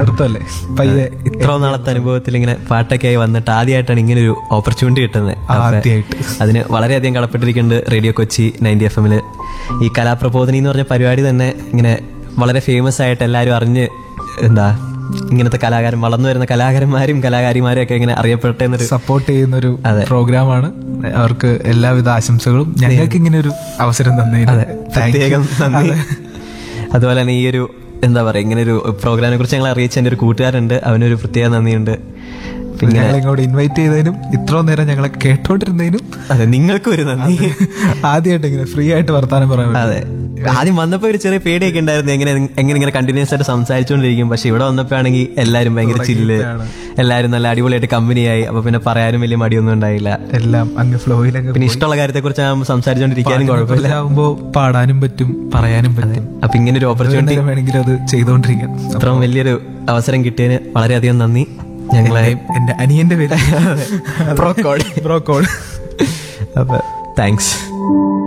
നിർത്തല്ലേ പയ്യെ ഇത്ര നാളത്തെ അനുഭവത്തിൽ ഇങ്ങനെ പാട്ടൊക്കെ ആയി വന്നിട്ട് ആദ്യമായിട്ടാണ് ഇങ്ങനെ ഒരു ഓപ്പർച്യൂണിറ്റി കിട്ടുന്നത് അപ്പൊ ആദ്യമായിട്ട് അതിന് വളരെയധികം കടപ്പെട്ടിരിക്കുന്നുണ്ട് റേഡിയോ കൊച്ചി നയൻറ്റി എഫ് എമ്മില് ഈ കലാപ്രബോധനി എന്ന് പറഞ്ഞ പരിപാടി തന്നെ ഇങ്ങനെ വളരെ ഫേമസ് ആയിട്ട് എല്ലാവരും അറിഞ്ഞ് എന്താ ഇങ്ങനത്തെ കലാകാരൻ വളർന്നു വരുന്ന കലാകാരന്മാരും കലാകാരിമാരും ഒക്കെ ഇങ്ങനെ അറിയപ്പെട്ടെ എന്നൊരു സപ്പോർട്ട് ചെയ്യുന്ന ഒരു അതെ. പ്രോഗ്രാമാണ് അവർക്ക് എല്ലാവിധ ആശംസകളും ഞങ്ങൾക്ക് ഇങ്ങനെ ഒരു അവസരം തന്നതിന് പ്രത്യേകം നന്ദി അതുപോലെ തന്നെ ഈ ഒരു എന്താ പറയാ ഇങ്ങനെ ഒരു പ്രോഗ്രാമിനെ കുറിച്ച് ഞങ്ങൾ അറിയിച്ച എൻ്റെ ഒരു കൂട്ടുകാരുണ്ട് അവനൊരു പ്രത്യേക നന്ദിയുണ്ട് പിന്നെ ഞങ്ങളെ ഇങ്ങോട്ട് ഇൻവൈറ്റ് ചെയ്തതിനും ഇത്രയും നേരം ഞങ്ങളെ കേട്ടോണ്ടിരുന്നതിനും അതെ നിങ്ങൾക്കും ഒരു നന്ദി ആദ്യമായിട്ട് ഇങ്ങനെ ഫ്രീ ആയിട്ട് വർത്താനം പറയാൻ പറ്റും. അതെ ആദ്യം വന്നപ്പോ ഒരു ചെറിയ പേടിയൊക്കെ ഉണ്ടായിരുന്നു എങ്ങനെ എങ്ങനെ ഇങ്ങനെ കണ്ടിന്യൂസ് ആയിട്ട് സംസാരിച്ചുകൊണ്ടിരിക്കും പക്ഷെ ഇവിടെ വന്നപ്പോ ആണെങ്കിൽ എല്ലാരും ഭയങ്കര ചില്ല് എല്ലാരും നല്ല അടിപൊളിയായിട്ട് കമ്പനിയായി അപ്പൊ പിന്നെ പറയാനും വലിയ മടിയൊന്നും ഉണ്ടായില്ല എല്ലാം അങ്ങ് ഫ്ലോയിലങ്ങ് പിന്നെ ഇഷ്ടമുള്ള കാര്യത്തെ കുറിച്ച് സംസാരിച്ചുകൊണ്ടിരിക്കാനും കുഴപ്പമില്ല ആകുമ്പോ പാടാനും പറ്റും പറയാനും പറ്റും അപ്പൊ ഇങ്ങനെ ഒരു ഓപ്പർച്യൂണിറ്റി നേരം വേണമെങ്കിലും അത് ചെയ്തോണ്ടിരിക്കാം ഇത്രയും വലിയൊരു അവസരം കിട്ടിയതിന് വളരെയധികം നന്ദി ഞങ്ങളെ എന്റെ അനിയന്റെ പേര് Bro code. ബ്രോ കോഡ് അപ്പൊ താങ്ക്സ്